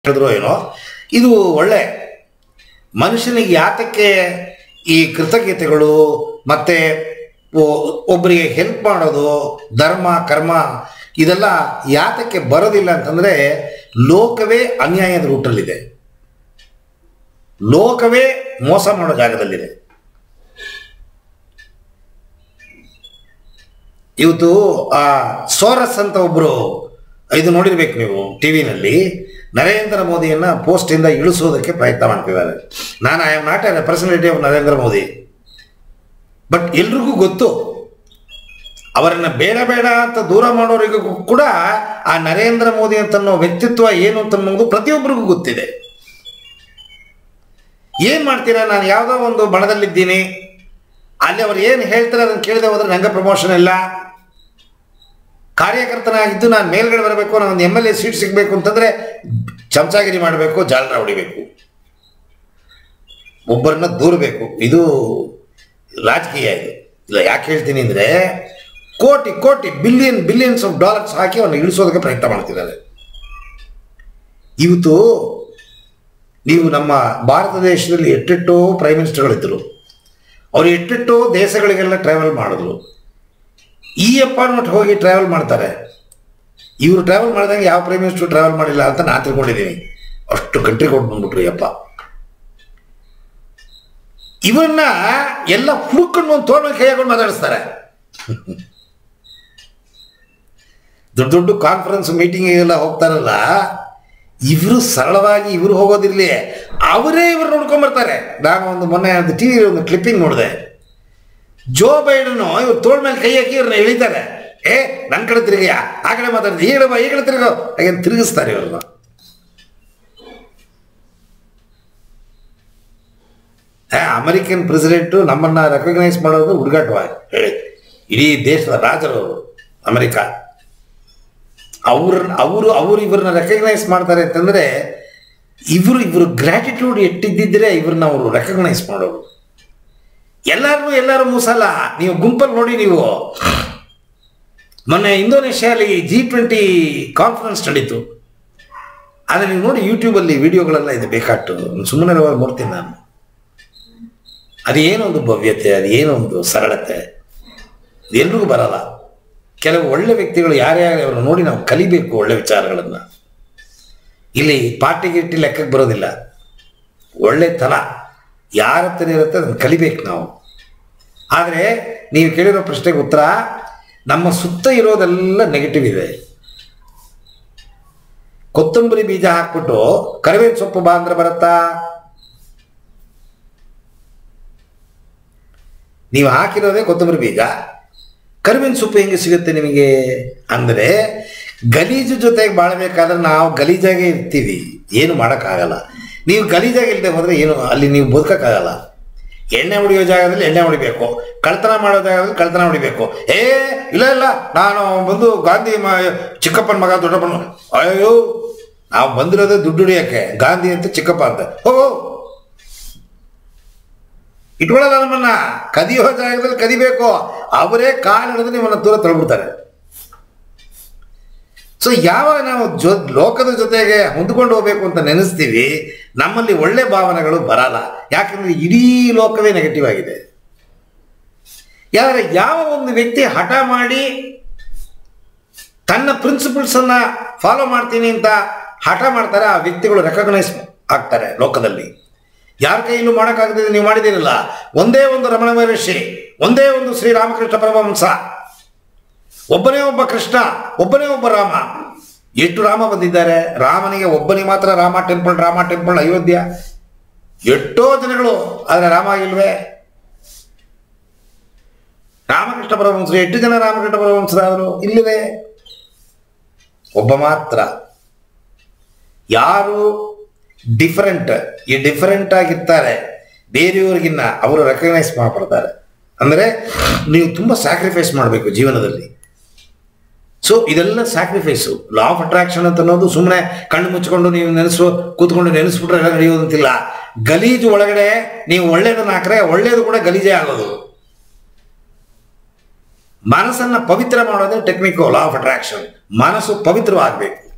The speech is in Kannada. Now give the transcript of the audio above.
ಹೇಳಿದ್ರು ಏನೋ ಇದು ಒಳ್ಳೆ ಮನುಷ್ಯನಿಗೆ ಯಾತಕ್ಕೆ ಈ ಕೃತಜ್ಞತೆಗಳು ಮತ್ತೆ ಒ- ಒಬ್ಬರಿಗೆ ಹೆಲ್ಪ್ ಮಾಡೋದು ಧರ್ಮ ಕರ್ಮ ಇದೆಲ್ಲ ಯಾತಕ್ಕೆ ಬರೋದಿಲ್ಲ ಅಂತಂದ್ರೆ ಲೋಕವೇ ಅನ್ಯಾಯದ ರೂಟಲ್ಲಿದೆ ಲೋಕವೇ ಮೋಸ ಮಾಡೋ ಜಾಗದಲ್ಲಿದೆ ಇವತ್ತು ಆ ಸೋರಸ್ ಅಂತ ಒಬ್ರು ಇದು ನೋಡಿರ್ಬೇಕು ನೀವು ಟಿವಿನಲ್ಲಿ ನರೇಂದ್ರ ಮೋದಿಯನ್ನ ಪೋಸ್ಟ್ ಇಂದ ಇಳಿಸೋದಕ್ಕೆ ಪ್ರಯತ್ನ ಮಾಡ್ತಿದ್ದಾರೆ ನಾನು I am not a representative of Narendra Modi but ಎಲ್ರಿಗೂ ಗೊತ್ತು ಅವರನ್ನ ಬೇಡ ಬೇಡ ಅಂತ ದೂರ ಮಾಡೋರಿಗೂ ಕೂಡ ಆ ನರೇಂದ್ರ ಮೋದಿ ಅಂತ ಅನ್ನೋ ವ್ಯಕ್ತಿತ್ವ ಏನು ಅಂತ ಅನ್ನೋದು ಪ್ರತಿಯೊಬ್ಬರಿಗೂ ಗೊತ್ತಿದೆ ಏನ್ ಮಾಡ್ತೀರಾ ನಾನು ಯಾವುದೋ ಒಂದು ಬಣದಲ್ಲಿದ್ದೀನಿ ಅಲ್ಲಿ ಅವ್ರು ಏನು ಹೇಳ್ತಾರೆ ಅದನ್ನು ಕೇಳದೆ ಹೋದ್ರೆ ನಂಗೆ ಪ್ರಮೋಷನ್ ಇಲ್ಲ ಕಾರ್ಯಕರ್ತನಾಗಿದ್ದು ನಾನು ಮೇಲ್ಗಡೆ ಬರಬೇಕು ನಾನು ಒಂದು ಎಮ್ ಎಲ್ ಎ ಸೀಟ್ ಸಿಗಬೇಕು ಅಂತಂದ್ರೆ ಚಮಚಾಗಿರಿ ಮಾಡಬೇಕು ಜಾಲರ ಹೊಡಿಬೇಕು ಒಬ್ಬರನ್ನ ದೂರಬೇಕು ಇದು ರಾಜಕೀಯ ಇದು ಇಲ್ಲ ಯಾಕೆ ಹೇಳ್ತೀನಿ ಅಂದರೆ crore crore billion billions of dollars ಹಾಕಿ ಅವನ್ನ ಇಳಿಸೋದಕ್ಕೆ ಪ್ರಯತ್ನ ಮಾಡ್ತಿದ್ದಾರೆ ಇವತ್ತು ನೀವು ನಮ್ಮ ಭಾರತ ದೇಶದಲ್ಲಿ ಎಟ್ಟೆಟ್ಟೋ ಪ್ರೈಮ್ ಮಿನಿಸ್ಟರ್ಗಳಿದ್ದರು ಅವರು ಎಟ್ಟೆಟ್ಟೋ ದೇಶಗಳಿಗೆಲ್ಲ ಟ್ರಾವೆಲ್ ಮಾಡಿದ್ರು ಈ ಅಪಾರ್ಟ್ಮೆಂಟ್ ಹೋಗಿ ಟ್ರಾವೆಲ್ ಮಾಡ್ತಾರೆ ಇವರು ಟ್ರಾವೆಲ್ ಮಾಡಿದಂಗೆ ಯಾವ ಪ್ರೈಮ್ ಮಿನಿಸ್ಟರ್ ಟ್ರಾವೆಲ್ ಮಾಡಿಲ್ಲ ಅಂತ ನಾನು ತಿಳ್ಕೊಂಡಿದ್ದೀನಿ ಅಷ್ಟು ಕಂಟ್ರಿ ಕೊಟ್ಟು ಬಂದ್ಬಿಟ್ರು ಯಪ್ಪ ಇವನ್ನ ಎಲ್ಲ ಹುಡುಕೊಂಡು ಒಂದು ತೋಳ ಕೈ ಹಾಕೊಂಡು ಮಾತಾಡಿಸ್ತಾರೆ ದೊಡ್ಡ ದೊಡ್ಡ ಕಾನ್ಫರೆನ್ಸ್ ಮೀಟಿಂಗಿಗೆಲ್ಲ ಹೋಗ್ತಾರಲ್ಲ ಇವರು ಸರಳವಾಗಿ ಇವರು ಹೋಗೋದಿರ್ಲಿ ಅವರೇ ಇವರು ನೋಡ್ಕೊಂಡ್ ಬರ್ತಾರೆ ನಾನು ಒಂದು ಮೊನ್ನೆ ಒಂದು ಟಿ ಒಂದು ಕ್ಲಿಪ್ಪಿಂಗ್ ನೋಡಿದೆ ಜೋ ಬೈಡನ್ ಇವ್ರು ತೋಳ ಮೇಲೆ ಕೈ ಹಾಕಿ ಇವ್ರನ್ನ ಎಳಿತಾರೆ ಏ ನನ್ನ ಕಡೆ ತಿರುಗಿಯ ಆ ಕಡೆ ಮಾತಾಡ್ತೀವಿ ಈ ಕಡೆ ಬಾ ಈ ಕಡೆ ತಿರುಗೋ ಹಾಗೆ ತಿರುಗಿಸ್ತಾರೆ ಇವ್ರನ್ನ ಅಮೆರಿಕನ್ ಪ್ರೆಸಿಡೆಂಟು ನಮ್ಮನ್ನ ರೆಕಗ್ನೈಸ್ ಮಾಡೋದು ಹುಡುಗಾಟವಾಗಿ ಹೇಳಿ ಇಡೀ ದೇಶದ ರಾಜರು ಅವರು ಅಮೆರಿಕ ಅವ್ರ ಅವರು ಅವರು ಇವ್ರನ್ನ ರೆಕಗ್ನೈಸ್ ಮಾಡ್ತಾರೆ ಅಂತಂದ್ರೆ ಇವರು ಇವರು ಗ್ರ್ಯಾಟಿಟ್ಯೂಡ್ ಎಟ್ಟಿದ್ದಿದ್ರೆ ಇವ್ರನ್ನ ಅವರು ರೆಕಗ್ನೈಸ್ ಮಾಡೋರು ಎಲ್ಲಾರನ್ನೂ ಎಲ್ಲರೂ ಮೂಸಲ್ಲ ನೀವು ಗುಂಪಲ್ಲಿ ನೋಡಿ ನೀವು ಮೊನ್ನೆ ಇಂಡೋನೇಷ್ಯಾಲಿ ಜಿ ಟ್ವೆಂಟಿ ಕಾನ್ಫರೆನ್ಸ್ ನಡೀತು ಆದರೆ ನೀವು ನೋಡಿ ಯೂಟ್ಯೂಬಲ್ಲಿ ವಿಡಿಯೋಗಳೆಲ್ಲ ಇದೆ ಬೇಕಾಟ್ಟು ಸುಮ್ಮನೆ ನೋಡ್ತೀನಿ ನಾನು ಅದೇನೊಂದು ಭವ್ಯತೆ ಅದೇನೊಂದು ಸರಳತೆ ಎಲ್ರಿಗೂ ಬರಲ್ಲ ಕೆಲವು ಒಳ್ಳೆ ವ್ಯಕ್ತಿಗಳು ಯಾರೇ ಆಗಲಿ ಅವ್ರನ್ನ ನೋಡಿ ನಾವು ಕಲಿಬೇಕು ಒಳ್ಳೆ ವಿಚಾರಗಳನ್ನು ಇಲ್ಲಿ ಪಾರ್ಟಿ ಗಿಟ್ಟಿ ಲೆಕ್ಕಕ್ಕೆ ಬರೋದಿಲ್ಲ ಒಳ್ಳೆ ತನ ಯಾರ ಹತ್ರ ಇರುತ್ತೆ ಅದನ್ನು ಕಲಿಬೇಕು ನಾವು ಆದರೆ ನೀವು ಕೇಳಿರೋ ಪ್ರಶ್ನೆಗೆ ಉತ್ತರ ನಮ್ಮ ಸುತ್ತ ಇರೋದೆಲ್ಲ ನೆಗೆಟಿವ್ ಇದೆ ಕೊತ್ತಂಬರಿ ಬೀಜ ಹಾಕ್ಬಿಟ್ಟು ಕರಿಬೇವಿನ ಸೊಪ್ಪು ಬಾ ಅಂದ್ರೆ ಬರುತ್ತಾ ನೀವು ಹಾಕಿರೋದೇ ಕೊತ್ತಂಬರಿ ಬೀಜ ಕರಿಬೇವಿನ ಸೊಪ್ಪು ಹೆಂಗೆ ಸಿಗುತ್ತೆ ನಿಮಗೆ ಅಂದರೆ ಗಲೀಜು ಜೊತೆಗೆ ಬಾಳಬೇಕಾದ್ರೆ ನಾವು ಗಲೀಜಾಗೆ ಇರ್ತೀವಿ ಏನು ಮಾಡೋಕ್ಕಾಗಲ್ಲ ನೀವು ಗಲೀಜಾಗಿ ಇಲ್ಲದೆ ಹೋದರೆ ಏನು ಅಲ್ಲಿ ನೀವು ಬದುಕೋಕ್ಕಾಗಲ್ಲ ಎಣ್ಣೆ ಹೊಡಿಯೋ ಜಾಗದಲ್ಲಿ ಎಣ್ಣೆ ಹೊಡಿಬೇಕು ಕಳ್ತನ ಮಾಡೋ ಜಾಗದಲ್ಲಿ ಕಳ್ತನ ಹೊಡಿಬೇಕು ಏ ಇಲ್ಲ ಇಲ್ಲ ನಾನು ಬಂದು ಗಾಂಧಿ ಮ ಚಿಕ್ಕಪ್ಪನ ಮಗ ದೊಡ್ಡಪ್ಪನ ಅಯ್ಯೋ ನಾವು ಬಂದಿರೋದೇ ದುಡ್ಡು ಹೊಡಿಯೋಕ್ಕೆ ಗಾಂಧಿ ಅಂತ ಚಿಕ್ಕಪ್ಪ ಅಂತ ಹೋಗೋ ಇಟ್ಕೊಳ್ಳಲ್ಲ ನಮ್ಮನ್ನ ಕದಿಯೋ ಜಾಗದಲ್ಲಿ ಕದಿಬೇಕು ಅವರೇ ಕಾಲು ಹಿಡಿದು ನಿಮ್ಮನ್ನ ದೂರ ತಳ್ಬಿಡ್ತಾರೆ ಸೊ ಯಾವಾಗ ನಾವು ಜೊ ಲೋಕದ ಜೊತೆಗೆ ಹೊಂದ್ಕೊಂಡು ಹೋಗ್ಬೇಕು ಅಂತ ನೆನೆಸ್ತೀವಿ ನಮ್ಮಲ್ಲಿ ಒಳ್ಳೆ ಭಾವನೆಗಳು ಬರಲ್ಲ ಯಾಕಂದ್ರೆ ಇಡೀ ಲೋಕವೇ ನೆಗೆಟಿವ್ ಆಗಿದೆ ಯಾದ್ರೆ ಯಾವ ಒಂದು ವ್ಯಕ್ತಿ ಹಠ ಮಾಡಿ ತನ್ನ ಪ್ರಿನ್ಸಿಪಲ್ಸ್ ಅನ್ನ ಫಾಲೋ ಮಾಡ್ತೀನಿ ಅಂತ ಹಠ ಮಾಡ್ತಾರೆ ಆ ವ್ಯಕ್ತಿಗಳು ರೆಕಗ್ನೈಸ್ ಆಗ್ತಾರೆ ಲೋಕದಲ್ಲಿ ಯಾರ ಕೈಯಲ್ಲೂ ಮಾಡೋಕ್ಕಾಗದಿದೆ ನೀವು ಮಾಡಿದ್ದೀರಲ್ಲ ಒಂದೇ ಒಂದು ರಮಣ ಮಹರ್ಷಿ ಒಂದೇ ಒಂದು ಶ್ರೀರಾಮಕೃಷ್ಣ ಪರಮಹಂಸ ಒಬ್ಬನೇ ಒಬ್ಬ ಕೃಷ್ಣ ಒಬ್ಬನೇ ಒಬ್ಬ ರಾಮ ಎಷ್ಟು ರಾಮ ಬಂದಿದ್ದಾರೆ ರಾಮನಿಗೆ ಒಬ್ಬನಿಗೆ ಮಾತ್ರ ರಾಮ ಟೆಂಪಲ್ ರಾಮ ಟೆಂಪಲ್ ಅಯೋಧ್ಯ ಎಷ್ಟೋ ಜನಗಳು ಆದರೆ ರಾಮ ಆಗಿಲ್ವೇ ರಾಮಕೃಷ್ಣ ಪರಮಹಂಸರು ಎಷ್ಟು ಜನ ರಾಮಕೃಷ್ಣ ಪರಮಹಂಸರಾದರು ಇಲ್ಲವೇ ಒಬ್ಬ ಮಾತ್ರ ಯಾರು ಡಿಫರೆಂಟ್ ಈ ಡಿಫರೆಂಟ್ ಆಗಿರ್ತಾರೆ ಬೇರೆಯವ್ರಿಗಿನ್ನ ಅವರು ರೆಕಗ್ನೈಸ್ ಮಾಡ್ಕೊಳ್ತಾರೆ ಅಂದರೆ ನೀವು ತುಂಬ ಸ್ಯಾಕ್ರಿಫೈಸ್ ಮಾಡಬೇಕು ಜೀವನದಲ್ಲಿ ಸೊ ಇದೆಲ್ಲ ಸ್ಯಾಕ್ರಿಫೈಸು ಲಾ ಆಫ್ ಅಟ್ರಾಕ್ಷನ್ ಅಂತ ಅನ್ನೋದು ಸುಮ್ಮನೆ ಕಣ್ಣು ಮುಚ್ಕೊಂಡು ನೀವು ನೆನೆಸು ಕೂತ್ಕೊಂಡು ನೆನೆಸ್ಬಿಟ್ರೆ ಎಲ್ಲ ನಡೆಯೋದಂತಿಲ್ಲ ಗಲೀಜು ಒಳಗಡೆ ನೀವು ಒಳ್ಳೇದನ್ನ ಹಾಕ್ರೆ ಒಳ್ಳೇದು ಕೂಡ ಗಲೀಜೇ ಆಗೋದು ಮನಸ್ಸನ್ನ ಪವಿತ್ರ ಮಾಡೋದೇ ಟೆಕ್ನಿಕ್ ಲಾ ಆಫ್ ಅಟ್ರಾಕ್ಷನ್ ಮನಸ್ಸು ಪವಿತ್ರವಾಗಬೇಕು